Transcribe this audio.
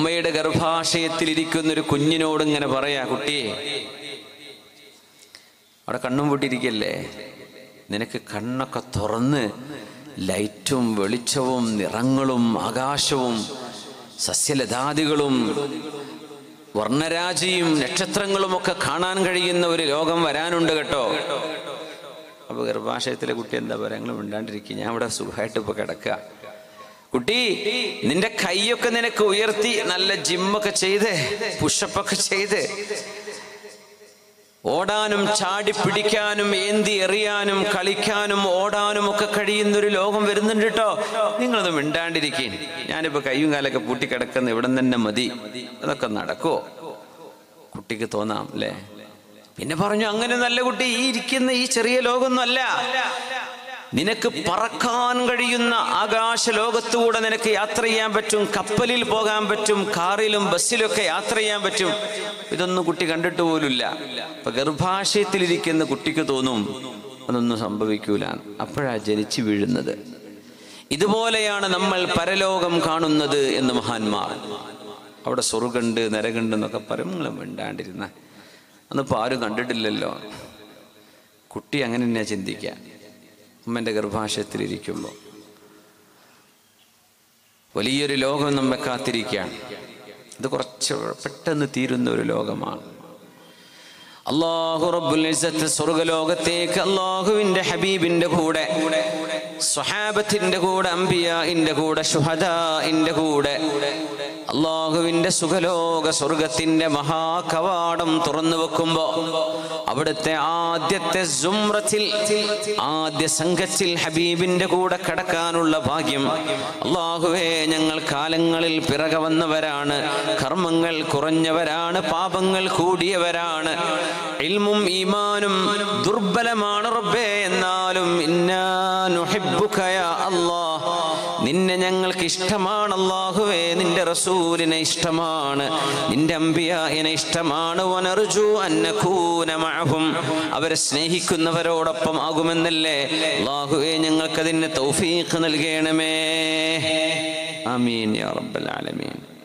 ഉമ്മയുടെ ഗർഭാശയത്തിലിരിക്കുന്ന ഒരു കുഞ്ഞിനോട് ഇങ്ങനെ പറയാ കുട്ടിയെ അവിടെ കണ്ണും പൂട്ടിയിരിക്കല്ലേ നിനക്ക് കണ്ണൊക്കെ തുറന്ന് ലൈറ്റും വെളിച്ചവും നിറങ്ങളും ആകാശവും സസ്യലതാദികളും വർണ്ണരാജിയും നക്ഷത്രങ്ങളും ഒക്കെ കാണാൻ കഴിയുന്ന ഒരു ലോകം വരാനുണ്ട് കേട്ടോ അപ്പൊ ഗർഭാശയത്തിലെ കുട്ടി എന്താ പറയാ നിങ്ങൾ മിണ്ടാണ്ടിരിക്കുക ഞാൻ ഇവിടെ സുഖമായിട്ട് ഇപ്പൊ കിടക്കുക കുട്ടി നിന്റെ കൈയൊക്കെ നിനക്ക് ഉയർത്തി നല്ല ജിമ്മൊക്കെ ചെയ്ത് പുഷപ്പൊക്കെ ചെയ്ത് ഓടാനും ചാടി പിടിക്കാനും ഏന്തി എറിയാനും കളിക്കാനും ഓടാനും ഒക്കെ കഴിയുന്ന ഒരു ലോകം വരുന്നുണ്ട് കേട്ടോ നിങ്ങളത് മിണ്ടാണ്ടിരിക്കേ ഞാനിപ്പോ കയ്യും കാലൊക്കെ പൂട്ടിക്കിടക്കുന്ന ഇവിടെ തന്നെ മതി അതൊക്കെ നടക്കുവോ കുട്ടിക്ക് തോന്നാം അല്ലേ പിന്നെ പറഞ്ഞു അങ്ങനെ നല്ല കുട്ടി ഈ ഇരിക്കുന്ന ഈ ചെറിയ ലോകമൊന്നുമല്ല നിനക്ക് പറക്കാൻ കഴിയുന്ന ആകാശ ലോകത്തുകൂടെ നിനക്ക് യാത്ര ചെയ്യാൻ പറ്റും കപ്പലിൽ പോകാൻ പറ്റും കാറിലും ബസ്സിലൊക്കെ യാത്ര ചെയ്യാൻ പറ്റും ഇതൊന്നും കുട്ടി കണ്ടിട്ട് പോലുമില്ല അപ്പൊ ഗർഭാശയത്തിലിരിക്കുന്ന കുട്ടിക്ക് തോന്നും അതൊന്നും സംഭവിക്കൂല അപ്പോഴാ ജനിച്ചു വീഴുന്നത് ഇതുപോലെയാണ് നമ്മൾ പരലോകം കാണുന്നത് എന്ന് മഹാന്മാർ അവിടെ സ്വർഗുണ്ട് നരകുണ്ട് എന്നൊക്കെ പറയും നിങ്ങൾ മിണ്ടാണ്ടിരുന്ന അന്നിപ്പോൾ ആരും കണ്ടിട്ടില്ലല്ലോ കുട്ടി അങ്ങനെ തന്നെയാ ചിന്തിക്കുക ഉമ്മൻ്റെ ഗർഭാശയത്തിലിരിക്കുമ്പോൾ വലിയൊരു ലോകം നമ്മെ കാത്തിരിക്കുകയാണ് ഇത് കുറച്ച് പെട്ടെന്ന് തീരുന്ന ഒരു ലോകമാണ് അള്ളാഹു റബ്ബുൽ ഇസ്സത്ത് സ്വർഗലോകത്തേക്ക് അള്ളാഹുവിന്റെ ഹബീബിന്റെ കൂടെ സ്വഹാബത്തിന്റെ കൂടെ അംബിയാന്റെ കൂടെ ഷുഹദാന്റെ കൂടെ അള്ളാഹുവിന്റെ സുഖലോക സ്വർഗത്തിന്റെ മഹാകവാടം തുറന്നു വെക്കുമ്പോ അവിടുത്തെ ആദ്യത്തെ സുമ്രത്തിൽ ആദ്യ സംഘത്തിൽ ഹബീബിന്റെ കൂടെ കടക്കാനുള്ള ഭാഗ്യം അള്ളാഹുവേ ഞങ്ങൾ കാലങ്ങളിൽ പിറകെ വന്നവരാണ് കർമ്മങ്ങൾ കുറഞ്ഞവരാണ് പാപങ്ങൾ കൂടിയവരാണ് ഇൽമും ഈമാനും ദുർബലമാണ് റബ്ബേ എന്നാലും ഇന്നാ നുഹിബ്ബുക യാ അല്ലാഹ് നിന്നെ ഞങ്ങൾക്ക് ഇഷ്ടമാണ് അല്ലാഹുവേ നിന്റെ റസൂലിനെ ഇഷ്ടമാണ് നിന്റെ അമ്പിയായിനെ ഇഷ്ടമാണ് വനർജു അന്നകൂന മഅഹും അവരെ സ്നേഹിക്കുന്നവരോടൊപ്പം ആകുമെന്നല്ലേ അല്ലാഹുവേ ഞങ്ങൾക്ക് അതിന് തൗഫീഖ് നൽകണമേ ആമീൻ യാ റബ്ബൽ ആലമീൻ